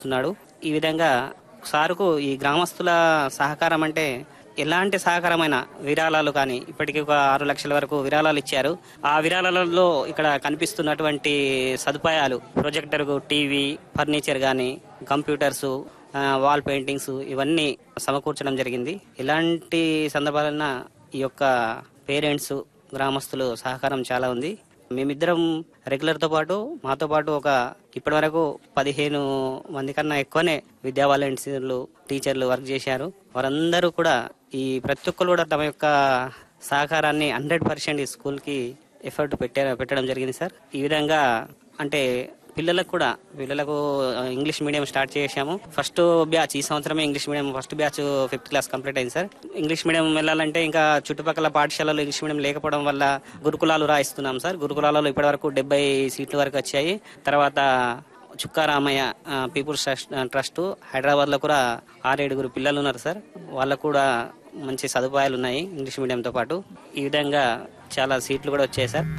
ఉన్నాడు ఈ విధంగా సారుకు ఈ గ్రామస్తుల సహకారం అంటే ఎలాంటి సహకారమైన విరాళాలు కానీ ఇప్పటికీ ఒక ఆరు లక్షల వరకు విరాళాలు ఇచ్చారు ఆ విరాళాలలో ఇక్కడ కనిపిస్తున్నటువంటి సదుపాయాలు ప్రొజెక్టర్ టీవీ ఫర్నిచర్ కానీ కంప్యూటర్స్ వాల్ పెయింటింగ్స్ ఇవన్నీ సమకూర్చడం జరిగింది ఇలాంటి సందర్భాలన్న ఈ యొక్క పేరెంట్స్ గ్రామస్తులు సహకారం చాలా ఉంది మేమిద్దరం రెగ్యులర్ తో పాటు మాతో పాటు ఒక ఇప్పటి వరకు పదిహేను మంది కన్నా ఎక్కువనే విద్యా వాలంటీర్లు టీచర్లు వర్క్ చేశారు వారందరూ కూడా ఈ ప్రతి ఒక్కరు కూడా తమ యొక్క సహకారాన్ని హండ్రెడ్ పర్సెంట్ ఈ స్కూల్ కి ఎఫర్ట్ పెట్టారు పెట్టడం జరిగింది సార్ ఈ విధంగా అంటే పిల్లలకు కూడా పిల్లలకు ఆ, ఇంగ్లీష్ మీడియం స్టార్ట్ చేశాము ఫస్ట్ బ్యాచ్ ఈ సంవత్సరమే English medium first batch fifth class complete అయింది సార్ ఇంగ్లీష్ మీడియం వెళ్ళాలంటే ఇంకా చుట్టుపక్కల పాఠశాలలో ఇంగ్లీష్ మీడియం లేకపోవడం వల్ల గురుకులాలు రాయిస్తున్నాం సార్ గురుకులాలలో ఇప్పటి వరకు డెబ్బై సీట్ల వరకు వచ్చాయి తర్వాత చుక్కారామయ్య ఆ, పీపుల్స్ ట్రస్ట్ ట్రస్ట్ హైదరాబాద్ లో కూడా ఆరేడుగురు పిల్లలు ఉన్నారు సార్ వాళ్ళకు కూడా మంచి సదుపాయాలు ఉన్నాయి ఇంగ్లీష్ మీడియంతో పాటు ఈ విధంగా చాలా సీట్లు కూడా వచ్చాయి సార్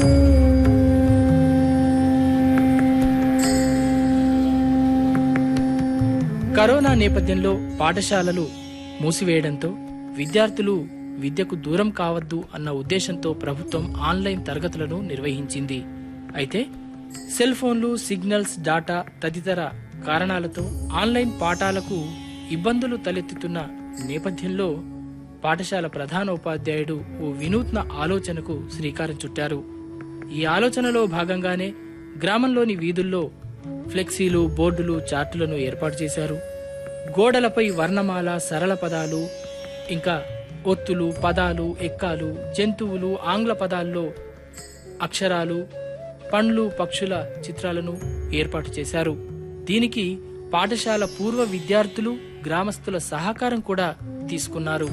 కరోనా నేపథ్యంలో పాఠశాలలు మూసివేయడంతో విద్యార్థులు విద్యకు దూరం కావద్దు అన్న ఉద్దేశంతో ప్రభుత్వం ఆన్లైన్ తరగతులను నిర్వహించింది అయితే సెల్ ఫోన్లు సిగ్నల్స్ డాటా తదితర కారణాలతో ఆన్లైన్ పాఠాలకు ఇబ్బందులు తలెత్తుతున్న నేపథ్యంలో పాఠశాల ప్రధాన ఉపాధ్యాయుడు ఓ వినూత్న ఆలోచనకు శ్రీకారం చుట్టారు ఈ ఆలోచనలో భాగంగానే గ్రామంలోని వీధుల్లో ఫ్లెక్సీలు బోర్డులు చార్టులను ఏర్పాటు చేశారు గోడలపై వర్ణమాల సరళ పదాలు ఇంకా ఒత్తులు పదాలు ఎక్కాలు జంతువులు ఆంగ్ల పదాల్లో అక్షరాలు పండ్లు పక్షుల చిత్రాలను ఏర్పాటు చేశారు దీనికి పాఠశాల పూర్వ విద్యార్థులు గ్రామస్తుల సహకారం కూడా తీసుకున్నారు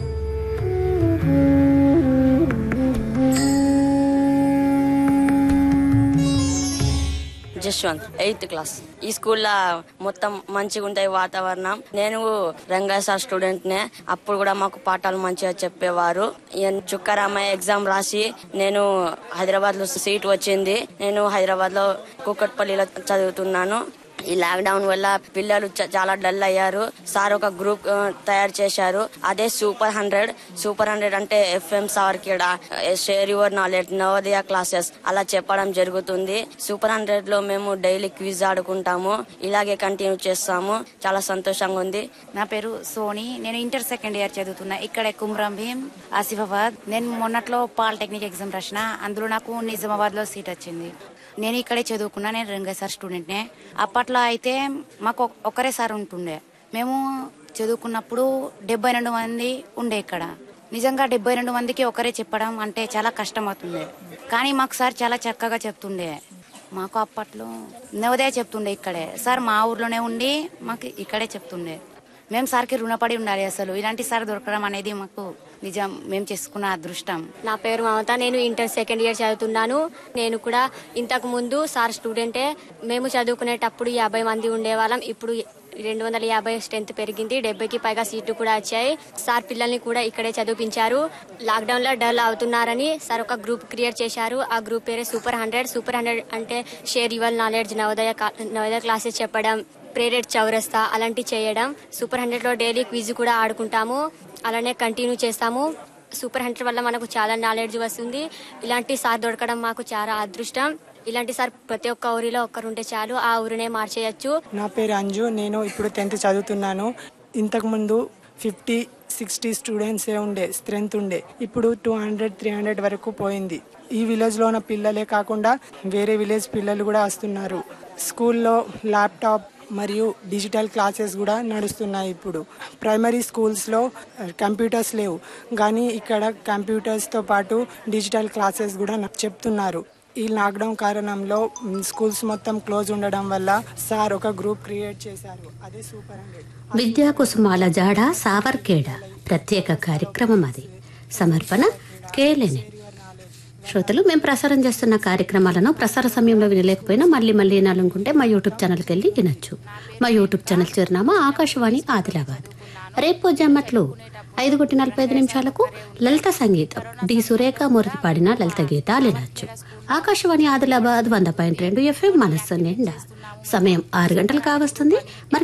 జశ్వంత్ ఎయిత్ క్లాస్ ఈ స్కూల్లో మొత్తం మంచిగా ఉంటాయి వాతావరణం నేను రంగా సార్ స్టూడెంట్ నే అప్పుడు కూడా మాకు పాఠాలు మంచిగా చెప్పేవారు ఈయన చుక్కారామయ్య ఎగ్జామ్ రాసి నేను హైదరాబాద్ లో సీట్ వచ్చింది నేను హైదరాబాద్ లో కూకట్పల్లిలో చదువుతున్నాను ఈ లాక్డౌన్ వల్ల పిల్లలు చ- చాలా డల్ అయ్యారు సార్ ఒక గ్రూప్ ఆ, తయారు చేశారు అదే సూపర్ హండ్రెడ్ సూపర్ హండ్రెడ్ అంటే ఎఫ్ఎం సార్ కిడ share your knowledge Navodaya classes అలా చెప్పడం జరుగుతుంది సూపర్ హండ్రెడ్ లో మేము డైలీ క్విజ్ ఆడుకుంటాము ఇలాగే కంటిన్యూ చేస్తాము చాలా సంతోషంగా ఉంది నా పేరు సోని నేను ఇంటర్ సెకండ్ ఇయర్ చదువుతున్నా ఇక్కడే కుమ్రం భీం ఆసిఫాబాద్ నేను మొన్నట్లో పాలిటెక్నిక్ ఎగ్జామ్ రాసిన అందులో నాకు నిజామాబాద్ లో సీట్ వచ్చింది నేను ఇక్కడే చదువుకున్నా నేను రంగా సార్ స్టూడెంట్నే అప్పట్లో అయితే మాకు ఒక్- ఒక్కరే సార్ ఉంటుండే మేము చదువుకున్నప్పుడు డెబ్బై రెండు మంది ఉండే ఇక్కడ నిజంగా డెబ్బై రెండు మందికి ఒకరే చెప్పడం అంటే చాలా కష్టం అవుతుంది కానీ మాకు సార్ చాలా చక్కగా చెప్తుండే మాకు అప్పట్లో నవోదయ చెప్తుండే ఇక్కడే సార్ మా ఊర్లోనే ఉండి మాకు ఇక్కడే చెప్తుండే మేము సార్కి రుణపడి ఉండాలి అసలు ఇలాంటి సార్ దొరకడం అనేది మాకు నిజం మేము చేసుకున్న అదృష్టం నా పేరు మమత నేను ఇంటర్ సెకండ్ ఇయర్ చదువుతున్నాను నేను కూడా ఇంతకు ముందు సార్ స్టూడెంటే మేము చదువుకునేటప్పుడు యాభై మంది ఉండేవాళ్ళం ఇప్పుడు రెండు వందల యాభై స్ట్రెంత్ పెరిగింది డెబ్బైకి పైగా సీట్లు కూడా వచ్చాయి సార్ పిల్లల్ని కూడా ఇక్కడే చదివించారు లాక్డౌన్ లో డల్ అవుతున్నారని సార్ ఒక గ్రూప్ క్రియేట్ చేశారు ఆ గ్రూప్ పేరే సూపర్ హండ్రెడ్ సూపర్ హండ్రెడ్ అంటే షేర్ యువర్ నాలెడ్జ్ నవోదయ కా- నవోదయ క్లాసెస్ చెప్పడం ప్రేరేట్ చౌరస్తా అలాంటివి చేయడం సూపర్ హండ్రెడ్ లో డైలీ క్విజ్ కూడా ఆడుకుంటాము అలానే కంటిన్యూ చేస్తాము సూపర్ హండ్రెడ్ వల్ల మనకు చాలా నాలెడ్జ్ వస్తుంది ఇలాంటి సార్ దొరకడం మాకు చాలా అదృష్టం ఇలాంటి సార్ ప్రతి ఒక్క ఊరిలో ఒక్కరుంటే చాలు ఆ ఊరినే మార్చేయచ్చు నా పేరు అంజు నేను ఇప్పుడు టెన్త్ చదువుతున్నాను ఇంతకుముందు ఫిఫ్టీ సిక్స్టీ స్టూడెంట్సే ఉండే స్ట్రెంత్ ఉండే ఇప్పుడు టూ హండ్రెడ్ త్రీ హండ్రెడ్ వరకు పోయింది ఈ విలేజ్లో ఉన్న పిల్లలే కాకుండా వేరే విలేజ్ పిల్లలు కూడా వస్తున్నారు స్కూల్లో ల్యాప్టాప్ మరియు డిజిటల్ క్లాసెస్ కూడా నడుస్తున్నాయి ఇప్పుడు ప్రైమరీ స్కూల్స్లో కంప్యూటర్స్ లేవు కానీ ఇక్కడ కంప్యూటర్స్తో పాటు డిజిటల్ క్లాసెస్ కూడా న- చెప్తున్నారు ఈ లాక్డౌన్ కారణంలో మ్, స్కూల్స్ మొత్తం క్లోజ్ ఉండడం వల్ల సార్ ఒక గ్రూప్ క్రియేట్ చేశారు అదే సూపర్ హండ్రెడ్ విద్యా కుసుమాల జాడ సావర్కేడ ప్రత్యేక కార్యక్రమం అది సమర్పణ కేలెనే శ్రోతలు మేము ప్రసారం చేస్తున్న కార్యక్రమాలను ప్రసార సమయంలో వినలేకపోయినా మళ్ళీ మళ్ళీ వినాలనుకుంటే మా యూట్యూబ్ ఛానల్కి వెళ్ళి వినొచ్చు మా యూట్యూబ్ ఛానల్ చిరునామా ఆకాశవాణి ఆదిలాబాద్ రేపు జమ్మట్లు ఐదు కొట్టి నలభై ఐదు నిమిషాలకు లలిత సంగీతం డి సురేఖ మూర్తి పాడిన లలిత గీతాలు వినొచ్చు ఆకాశవాణి ఆదిలాబాద్ వంద పాయింట్ రెండు ఎఫ్ఎం మనస్సు నిండా సమయం ఆరు గంటలు కావస్తుంది మరి